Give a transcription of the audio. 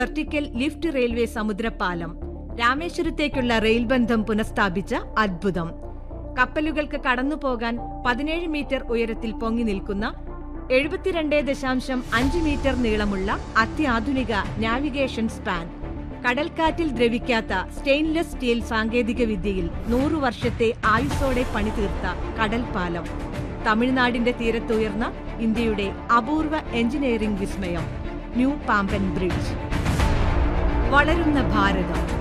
vertical lift railway സമുദ്രപാലം രാമേശ്വരത്തേക്കുള്ള rail ബന്ധം പുനഃസ്ഥാപിച്ച അദ്ഭുതം കപ്പലുകൾക്ക് കടന്നുപോകാൻ പതിനേഴ് മീറ്റർ ഉയരത്തിൽ പൊങ്ങി നിൽക്കുന്ന എഴുപത്തിരണ്ട് ദശാംശം അഞ്ച് മീറ്റർ നീളമുള്ള അത്യാധുനിക നാവിഗേഷൻ സ്പാൻ കടൽക്കാറ്റിൽ ദ്രവിക്കാത്ത സ്റ്റെയിൻലെസ് സ്റ്റീൽ സാങ്കേതിക വിദ്യയിൽ നൂറു വർഷത്തെ ആയുസ്സോടെ പണിതീർത്ത കടൽപാലം തമിഴ്നാടിന്റെ തീരത്തുയർന്ന ഇന്ത്യയുടെ അപൂർവ എഞ്ചിനീയറിംഗ് വിസ്മയം ന്യൂ പാമ്പൻ ബ്രിഡ്ജ് വളരുന്ന ഭാരതം